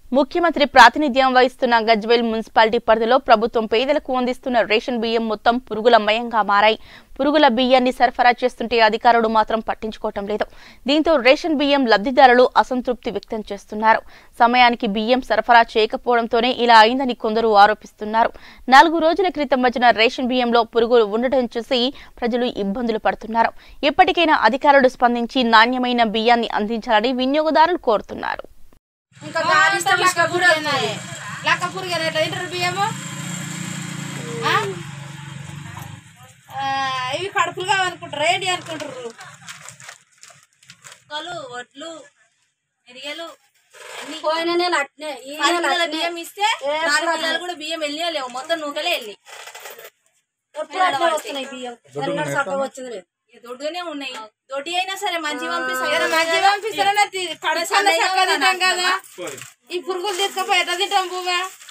ముఖ్యమంత్రి ప్రాతినిధ్యం వహిస్తున్న గజ్వేల్ మున్సిపాలిటీ పరిధిలో ప్రభుత్వం పేదలకు అందిస్తున్న రేషన్ బియ్యం మొత్తం పురుగుల మయంగా మారాయి పురుగుల బియ్యాన్ని సరఫరా చేస్తుంటే అధికారులు మాత్రం పట్టించుకోవటం లేదు దీంతో రేషన్ బియ్యం లబ్ధిదారులు అసంతృప్తి వ్యక్తం చేస్తున్నారు సమయానికి బియ్యం సరఫరా చేయకపోవడంతోనే ఇలా అయిందని కొందరు ఆరోపిస్తున్నారు నాలుగు రోజుల క్రితం వచ్చిన రేషన్ బియ్యంలో పురుగులు ఉండటం చూసి ప్రజలు ఇబ్బందులు పడుతున్నారు ఇప్పటికైనా అధికారులు స్పందించి నాణ్యమైన బియ్యాన్ని అందించాలని వినియోగదారులు కోరుతున్నారు ఇంకా గాలిస్తే లక్క పురుగు లక్క పురుగు ఎట్లా తింటారు బియ్యము ఆ? ఆ, ఇవి కడుపులు కావనుకుంటారు ఏంటి అనుకుంటారు మొక్కలు వడ్లు మిరియాలు అన్ని పోయిన నెల అట్నే ఈ పది నెల కిలోల అట్నే. బియ్యం ఇస్తే ఏ నాలుగు పురాణం? కిలోలు కూడా బియ్యం వెళ్ళి లేవు మొత్తం నూకలే వెళ్ళి ఎప్పుడు అట్నే వస్తున్నాయి బియ్యం ఎన్నడూ చక్కగా వచ్చింది లేదు ఇక దొడ్డుగానే ఉన్నాయి దొడ్డి అయినా సరే మంచి పంపిస్తాం ఏదో మంచిగా పంపిస్తారా కడుపు చక్కగా తింటాం కదా ఈ పురుగులు తీసుకపోయి ఎట్లా తింటాం భూమా